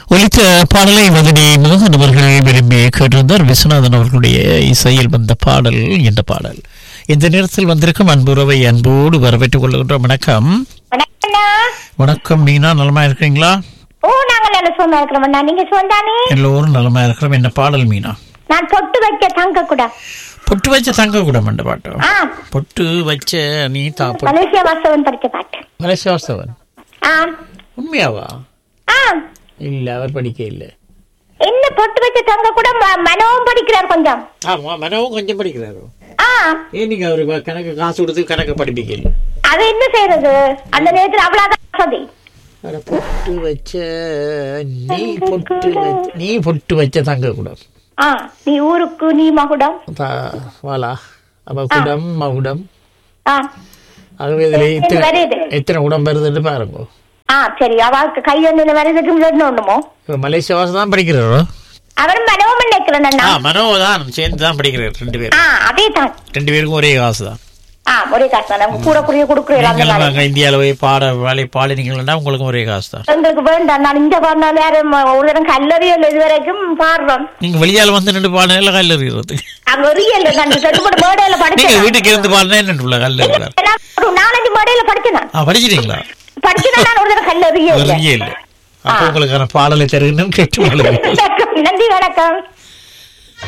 ஒலித்த பாடலை மகனி மோகன் அவர்கள் விரும்பி கேட்டிருந்தார் விஸ்வநாதன் அவர்களுடைய இசையில் வந்த பாடல் என்ற பாடல் இந்த நேரத்தில் வந்திருக்கும் அன்புறவை அன்போடு வரவேற்றுக் கொள்கின்றோம் வணக்கம் வணக்கம்ண்ணா வணக்கம் மீனா நலமா இருக்கிறீங்களா ஓ நாங்க நல்ல சொந்தம் இருக்கிறோம்ண்ணா நீங்க சொந்தானே எல்லோரும் நலமா இருக்கிறோம் என்ன பாடல் மீனா நான் தொட்டு வைக்க தங்க கூட பொட்டு வச்ச தங்க கூட மண்ட பாட்டு ஆ பொட்டு வச்ச நீ தா பொட்டு மலேசியா வாசவன் படிச்ச பாட்டு மலேசியாசவன் ஆ உண்மையாவா ஆ இல்ல அவர் படிக்க இல்ல என்ன பொட்டு வச்ச தங்க கூட ம- மனோவும் படிக்கிறார் கொஞ்சம் ஆமா மனவும் கொஞ்சம் படிக்கிறாரு ஆ ஏன் நீங்க அவருக்கு கணக்கு காசு கொடுத்து கணக்கு படிப்பிக்கல அது என்ன செய்யறது அந்த நேரத்துல அவ்வளவுதான் வசதி அட பொட்டு வச்ச நீ பொட்டு வச்ச நீ பொட்டு வச்ச தங்க குடம் ஆ நீ ஊருக்கு நீ மகுடம் தா- வாலா அப்ப குடம் மகுடம் ஆ ஆகவே இதுல இத்தனை வருது. எத்தனை குடம் வருதுன்னு பாருங்க ஆ சரி அவளுக்கு கையொன்னில வரதுக்கு ரெண்டு ஒண்ணுமோ இப்ப மலேசியா வாசம் தான் படிக்கிறாரோ அவர் மனோவும் நினைக்கிறேன் ஆ மனோ தான் சேர்ந்து தான் படிக்கிறார் ரெண்டு பேரும் ஆ அதே தான் ரெண்டு பேருக்கும் ஒரே காசு தான் ஆ ஒரே காசு தான் நம்ம கூட குறைய கொடுக்குறோம் அந்த நீங்களும் மாதிரி அங்க இந்தியாவில் போய் பாட வேலை பாடினீங்கன்னா உங்களுக்கும் ஒரே காசு தான் எங்களுக்கு வேண்டாம் நான் இந்த பாடினாலும் யாரும் ஒரு தரம் கல்லறியல் இது வரைக்கும் பாடுறோம் நீங்க வெளியால வந்து நின்று பாடினா கல் எறிகிறது அங்க எரியல் நான் ரெண்டு மூணு மேடையில நீங்க படிச்சேன் வீட்டுக்கு இருந்து பாடினா என்ன கல் எறிகிறார் நான் ஒரு நாலஞ்சு மேடையில படிச்சேன் நான் ஆ படிச்சிட்டீங்களா படிச்சேன் நான் ஒரு தரம் கல்லறியல் வெறியே இல்லை அப்போ உங்களுக்கான பாடலை தருகிறேன் கேட்டு பாடுங்க நன்றி வணக்கம்